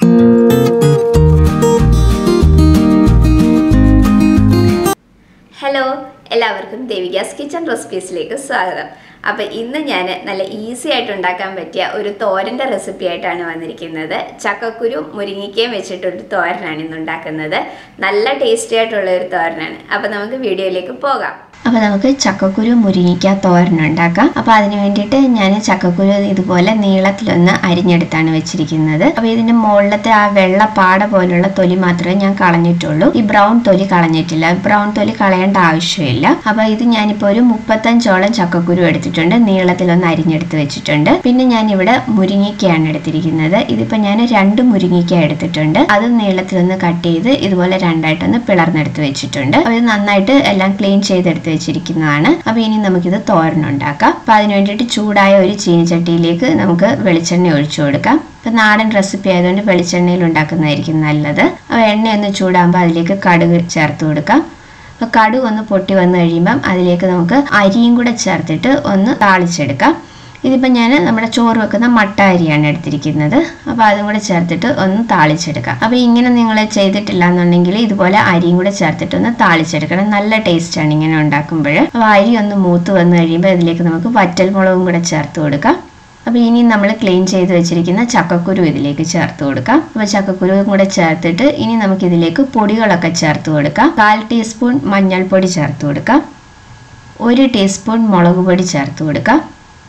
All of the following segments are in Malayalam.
ഹലോ എല്ലാവർക്കും ദേവികാസ് കിച്ചൺ റെസിപ്പീസിലേക്ക് സ്വാഗതം അപ്പോൾ ഇന്ന് ഞാൻ നല്ല ഈസി ആയിട്ട് ഉണ്ടാക്കാൻ പറ്റിയ ഒരു തോരൻ്റെ റെസിപ്പി ആയിട്ടാണ് വന്നിരിക്കുന്നത് ചക്കക്കുരു മുരിങ്ങിക്കയും വെച്ചിട്ടൊരു തോരനാണ് ഇന്ന് ഉണ്ടാക്കുന്നത് നല്ല ടേസ്റ്റി ആയിട്ടുള്ള ഒരു തോരനാണ് അപ്പോൾ നമുക്ക് വീഡിയോയിലേക്ക് പോകാം അപ്പോൾ നമുക്ക് ചക്കക്കുരു മുരിങ്ങിക്ക തോരൻ ഉണ്ടാക്കാം അപ്പോൾ അതിന് വേണ്ടിയിട്ട് ഞാൻ ചക്കക്കുരു ഇതുപോലെ നീളത്തിലൊന്ന് അരിഞ്ഞെടുത്താണ് വെച്ചിരിക്കുന്നത് അപ്പോൾ ഇതിൻ്റെ മുകളിലത്തെ ആ വെള്ള പാട പോലുള്ള തൊലി മാത്രമേ ഞാൻ കളഞ്ഞിട്ടുള്ളൂ ഈ ബ്രൗൺ തൊലി കളഞ്ഞിട്ടില്ല ബ്രൗൺ തൊലി കളയേണ്ട ആവശ്യമില്ല അപ്പോൾ ഇത് ഞാനിപ്പോൾ ഒരു മുപ്പത്തഞ്ചോളം ചക്കക്കുരു എടുത്തിട്ടുണ്ട് നീളത്തിലൊന്ന് അരിഞ്ഞെടുത്ത് വെച്ചിട്ടുണ്ട് പിന്നെ ഞാൻ ഇവിടെ മുരിങ്ങിക്കയാണ് എടുത്തിരിക്കുന്നത് ഇതിപ്പോൾ ഞാൻ രണ്ട് മുരിങ്ങിക്ക എടുത്തിട്ടുണ്ട് അത് നീളത്തിലൊന്ന് കട്ട് ചെയ്ത് ഇതുപോലെ രണ്ടായിട്ടൊന്ന് പിളർന്നെടുത്ത് വെച്ചിട്ടുണ്ട് അപ്പോൾ ഇത് നന്നായിട്ട് എല്ലാം ക്ലീൻ ചെയ്തെടുത്ത് വെച്ചിരിക്കുന്നതാണ് അപ്പോൾ ഇനി നമുക്കിത് തോരനുണ്ടാക്കാം അപ്പോൾ അതിന് വേണ്ടിയിട്ട് ചൂടായ ഒരു ചീനിച്ചട്ടിയിലേക്ക് നമുക്ക് വെളിച്ചെണ്ണ ഒഴിച്ചു കൊടുക്കാം ഇപ്പം നാടൻ റെസിപ്പി ആയതുകൊണ്ട് വെളിച്ചെണ്ണയിൽ ഉണ്ടാക്കുന്നതായിരിക്കും നല്ലത് അപ്പോൾ എണ്ണയൊന്ന് ചൂടാകുമ്പോൾ അതിലേക്ക് കടുക് ചേർത്ത് കൊടുക്കാം അപ്പോൾ കടുക് ഒന്ന് പൊട്ടി വന്നു കഴിയുമ്പം അതിലേക്ക് നമുക്ക് അരിയും കൂടെ ചേർത്തിട്ട് ഒന്ന് താളിച്ചെടുക്കാം ഇതിപ്പോൾ ഞാൻ നമ്മുടെ ചോറ് വെക്കുന്ന മട്ട അരിയാണ് എടുത്തിരിക്കുന്നത് അപ്പോൾ അതും കൂടെ ചേർത്തിട്ട് ഒന്ന് താളിച്ചെടുക്കാം അപ്പോൾ ഇങ്ങനെ നിങ്ങൾ ചെയ്തിട്ടില്ല എന്നുണ്ടെങ്കിൽ ഇതുപോലെ അരിയും കൂടെ ചേർത്തിട്ട് ഒന്ന് താളിച്ചെടുക്കണം നല്ല ടേസ്റ്റാണ് ഇങ്ങനെ ഉണ്ടാക്കുമ്പോൾ അപ്പോൾ അരി ഒന്ന് മൂത്ത് വന്നു കഴിയുമ്പോൾ ഇതിലേക്ക് നമുക്ക് വറ്റൽ മുളകും കൂടെ ചേർത്ത് കൊടുക്കാം അപ്പോൾ ഇനി നമ്മൾ ക്ലീൻ ചെയ്ത് വെച്ചിരിക്കുന്ന ചക്കക്കുരു ഇതിലേക്ക് ചേർത്ത് കൊടുക്കാം അപ്പോൾ ചക്കക്കുരുവും കൂടെ ചേർത്തിട്ട് ഇനി നമുക്ക് ഇതിലേക്ക് പൊടികളൊക്കെ ചേർത്ത് കൊടുക്കാം കാൽ ടീസ്പൂൺ മഞ്ഞൾപ്പൊടി ചേർത്ത് കൊടുക്കാം ഒരു ടീസ്പൂൺ മുളക് പൊടി ചേർത്ത് കൊടുക്കാം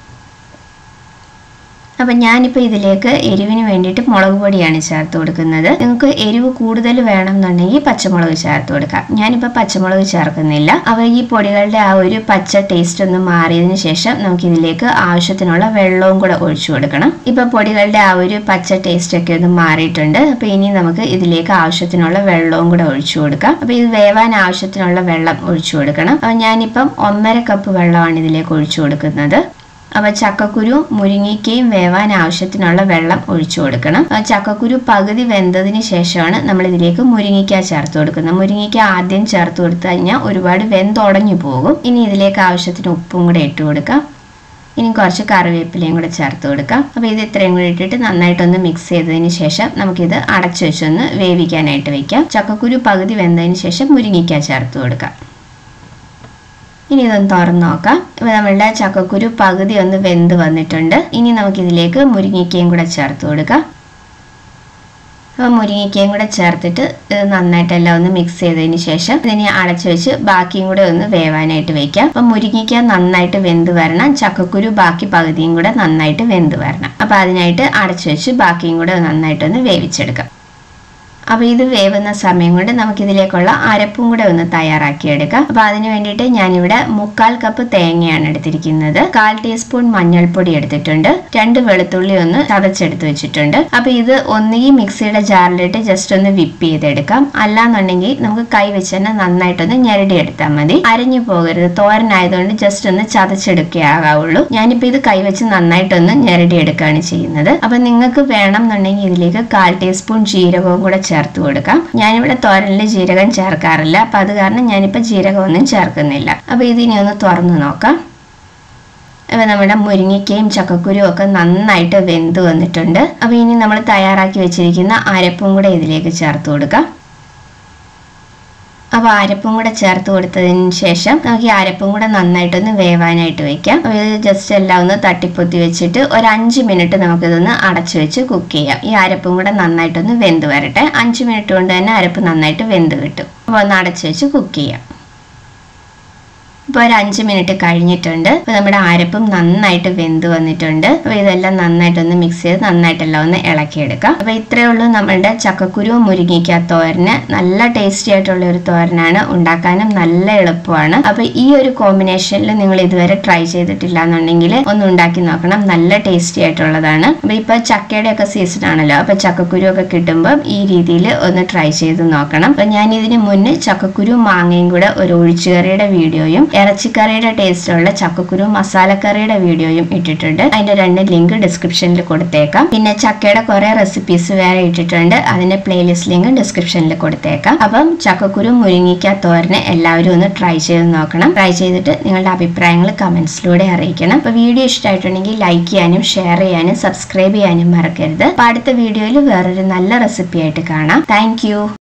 അപ്പം ഞാനിപ്പോൾ ഇതിലേക്ക് എരിവിന് വേണ്ടിയിട്ട് മുളക് പൊടിയാണ് ചേർത്ത് കൊടുക്കുന്നത് നിങ്ങൾക്ക് എരിവ് കൂടുതൽ വേണമെന്നുണ്ടെങ്കിൽ പച്ചമുളക് ചേർത്ത് കൊടുക്കാം ഞാനിപ്പോൾ പച്ചമുളക് ചേർക്കുന്നില്ല അപ്പോൾ ഈ പൊടികളുടെ ആ ഒരു പച്ച ടേസ്റ്റ് ഒന്ന് മാറിയതിന് ശേഷം നമുക്ക് ഇതിലേക്ക് ആവശ്യത്തിനുള്ള വെള്ളവും കൂടെ ഒഴിച്ചു കൊടുക്കണം ഇപ്പോൾ പൊടികളുടെ ആ ഒരു പച്ച ടേസ്റ്റ് ഒക്കെ ഒന്ന് മാറിയിട്ടുണ്ട് അപ്പോൾ ഇനി നമുക്ക് ഇതിലേക്ക് ആവശ്യത്തിനുള്ള വെള്ളവും കൂടെ ഒഴിച്ചു കൊടുക്കാം അപ്പോൾ ഇത് വേവാൻ ആവശ്യത്തിനുള്ള വെള്ളം ഒഴിച്ചു കൊടുക്കണം അപ്പോൾ ഞാനിപ്പം ഒന്നര കപ്പ് വെള്ളമാണ് ഇതിലേക്ക് ഒഴിച്ചു കൊടുക്കുന്നത് അപ്പോൾ ചക്കക്കുരു മുരിങ്ങിക്കയും വേവാൻ ആവശ്യത്തിനുള്ള വെള്ളം ഒഴിച്ചു കൊടുക്കണം ചക്കക്കുരു പകുതി വെന്തതിന് ശേഷമാണ് നമ്മൾ ഇതിലേക്ക് മുരിങ്ങിക്ക ചേർത്ത് കൊടുക്കുന്നത് മുരിങ്ങിക്ക ആദ്യം ചേർത്ത് കൊടുത്തു കഴിഞ്ഞാൽ ഒരുപാട് വെന്തുടഞ്ഞു പോകും ഇനി ഇതിലേക്ക് ആവശ്യത്തിന് ഉപ്പും കൂടെ ഇട്ട് കൊടുക്കാം ഇനി കുറച്ച് കറിവേപ്പിലയും കൂടെ ചേർത്ത് കൊടുക്കാം അപ്പോൾ ഇത് ഇത്രയും കൂടി ഇട്ടിട്ട് നന്നായിട്ടൊന്ന് മിക്സ് ചെയ്തതിന് ശേഷം നമുക്കിത് അടച്ചു വെച്ചൊന്ന് വേവിക്കാനായിട്ട് വെക്കാം ചക്കക്കുരു പകുതി വെന്തതിന് ശേഷം മുരിങ്ങിക്ക ചേർത്ത് കൊടുക്കാം ഇനി ഇതൊന്ന് തുറന്ന് നോക്കാം ഇപ്പോൾ നമ്മളുടെ ചക്കക്കുരു പകുതി ഒന്ന് വെന്ത് വന്നിട്ടുണ്ട് ഇനി നമുക്കിതിലേക്ക് മുരിങ്ങിക്കയും കൂടെ ചേർത്ത് കൊടുക്കാം അപ്പോൾ മുരിങ്ങയ്ക്കയും കൂടെ ചേർത്തിട്ട് ഇത് നന്നായിട്ടെല്ലാം ഒന്ന് മിക്സ് ചെയ്തതിന് ശേഷം ഇതിനെ അടച്ചു വെച്ച് ബാക്കിയും കൂടെ ഒന്ന് വേവാനായിട്ട് വെക്കാം അപ്പം മുരിങ്ങയ്ക്ക നന്നായിട്ട് വെന്ത് വരണം ചക്കക്കുരു ബാക്കി പകുതിയും കൂടെ നന്നായിട്ട് വെന്ത് വരണം അപ്പോൾ അതിനായിട്ട് അടച്ചു വെച്ച് ബാക്കിയും കൂടെ നന്നായിട്ടൊന്ന് വേവിച്ചെടുക്കാം അപ്പോൾ ഇത് വേവുന്ന സമയം കൊണ്ട് നമുക്കിതിലേക്കുള്ള അരപ്പും കൂടെ ഒന്ന് തയ്യാറാക്കിയെടുക്കാം അപ്പോൾ അതിന് വേണ്ടിയിട്ട് ഞാനിവിടെ മുക്കാൽ കപ്പ് തേങ്ങയാണ് എടുത്തിരിക്കുന്നത് കാൽ ടീസ്പൂൺ മഞ്ഞൾപ്പൊടി എടുത്തിട്ടുണ്ട് രണ്ട് വെളുത്തുള്ളി ഒന്ന് ചതച്ചെടുത്ത് വെച്ചിട്ടുണ്ട് അപ്പോൾ ഇത് ഒന്നുകിൽ മിക്സിയുടെ ജാറിലിട്ട് ജസ്റ്റ് ഒന്ന് വിപ്പ് ചെയ്തെടുക്കാം അല്ലാന്നുണ്ടെങ്കിൽ നമുക്ക് കൈ വെച്ച് തന്നെ നന്നായിട്ടൊന്ന് ഞെരടിയെടുത്താൽ മതി അരഞ്ഞു പോകരുത് തോരനായതുകൊണ്ട് ജസ്റ്റ് ഒന്ന് ചതച്ചെടുക്കേ ആകാവുള്ളൂ ഞാനിപ്പോൾ ഇത് കൈ വെച്ച് നന്നായിട്ടൊന്ന് ഞെരടിയെടുക്കുകയാണ് ചെയ്യുന്നത് അപ്പോൾ നിങ്ങൾക്ക് വേണം എന്നുണ്ടെങ്കിൽ ഇതിലേക്ക് കാൽ ടീസ്പൂൺ ജീരകവും കൂടെ ചേർത്ത് കൊടുക്കാം ഞാനിവിടെ തോരനിൽ ജീരകം ചേർക്കാറില്ല അപ്പം അത് കാരണം ഞാനിപ്പോൾ ജീരകമൊന്നും ചേർക്കുന്നില്ല അപ്പോൾ ഇതിനി ഒന്ന് തുറന്ന് നോക്കാം അപ്പോൾ നമ്മുടെ മുരിങ്ങയ്ക്കയും ചക്കക്കുരുവും ഒക്കെ നന്നായിട്ട് വെന്ത് വന്നിട്ടുണ്ട് അപ്പോൾ ഇനി നമ്മൾ തയ്യാറാക്കി വെച്ചിരിക്കുന്ന അരപ്പും കൂടെ ഇതിലേക്ക് ചേർത്ത് കൊടുക്കാം അപ്പോൾ അരപ്പും കൂടെ ചേർത്ത് കൊടുത്തതിന് ശേഷം നമുക്ക് ഈ അരപ്പും കൂടെ നന്നായിട്ടൊന്ന് വേവാനായിട്ട് വെക്കാം അപ്പോൾ ഇത് ജസ്റ്റ് എല്ലാം ഒന്ന് തട്ടിപ്പൊത്തി വെച്ചിട്ട് ഒരു അഞ്ച് മിനിറ്റ് നമുക്കിതൊന്ന് അടച്ചു വെച്ച് കുക്ക് ചെയ്യാം ഈ അരപ്പും കൂടെ നന്നായിട്ടൊന്ന് വെന്ത് വരട്ടെ അഞ്ച് മിനിറ്റ് കൊണ്ട് തന്നെ അരപ്പ് നന്നായിട്ട് വെന്ത് കിട്ടും അപ്പോൾ ഒന്ന് അടച്ചു വെച്ച് കുക്ക് ചെയ്യാം ഇപ്പോൾ ഒരു അഞ്ച് മിനിറ്റ് കഴിഞ്ഞിട്ടുണ്ട് അപ്പോൾ നമ്മുടെ അരപ്പും നന്നായിട്ട് വെന്ത് വന്നിട്ടുണ്ട് അപ്പോൾ ഇതെല്ലാം നന്നായിട്ടൊന്ന് മിക്സ് ചെയ്ത് നന്നായിട്ടെല്ലാം ഒന്ന് ഇളക്കിയെടുക്കാം അപ്പോൾ ഇത്രയേ ഉള്ളൂ നമ്മളുടെ ചക്കക്കുരു മുരിങ്ങിക്ക തോരന് നല്ല ടേസ്റ്റി ആയിട്ടുള്ള ഒരു തോരനാണ് ഉണ്ടാക്കാനും നല്ല എളുപ്പമാണ് അപ്പോൾ ഈ ഒരു കോമ്പിനേഷനിൽ നിങ്ങൾ ഇതുവരെ ട്രൈ ചെയ്തിട്ടില്ല എന്നുണ്ടെങ്കിൽ ഒന്ന് ഉണ്ടാക്കി നോക്കണം നല്ല ടേസ്റ്റി ആയിട്ടുള്ളതാണ് അപ്പോൾ ഇപ്പോൾ ചക്കയുടെ ഒക്കെ സീസൺ ആണല്ലോ അപ്പോൾ ചക്കക്കുരു ഒക്കെ കിട്ടുമ്പോൾ ഈ രീതിയിൽ ഒന്ന് ട്രൈ ചെയ്ത് നോക്കണം അപ്പോൾ ഞാൻ ഇതിന് മുന്നേ ചക്കക്കുരു മാങ്ങയും കൂടെ ഒരു ഒഴിച്ചുകറിയുടെ വീഡിയോയും ഇറച്ചിക്കറിയുടെ ടേസ്റ്റുള്ള ചക്കക്കുരു മസാലക്കറിയുടെ വീഡിയോയും ഇട്ടിട്ടുണ്ട് അതിന്റെ രണ്ട് ലിങ്ക് ഡിസ്ക്രിപ്ഷനിൽ കൊടുത്തേക്കാം പിന്നെ ചക്കയുടെ കുറെ റെസിപ്പീസ് വേറെ ഇട്ടിട്ടുണ്ട് അതിന്റെ പ്ലേലിസ്റ്റ് ലിങ്ക് ഡിസ്ക്രിപ്ഷനിൽ കൊടുത്തേക്കാം അപ്പം ചക്കക്കുരു മുരിങ്ങിക്ക തോരന് എല്ലാവരും ഒന്ന് ട്രൈ ചെയ്ത് നോക്കണം ട്രൈ ചെയ്തിട്ട് നിങ്ങളുടെ അഭിപ്രായങ്ങൾ കമന്റ്സിലൂടെ അറിയിക്കണം അപ്പൊ വീഡിയോ ഇഷ്ടമായിട്ടുണ്ടെങ്കിൽ ലൈക്ക് ചെയ്യാനും ഷെയർ ചെയ്യാനും സബ്സ്ക്രൈബ് ചെയ്യാനും മറക്കരുത് അപ്പൊ അടുത്ത വീഡിയോയിൽ വേറൊരു നല്ല റെസിപ്പി ആയിട്ട് കാണാം താങ്ക്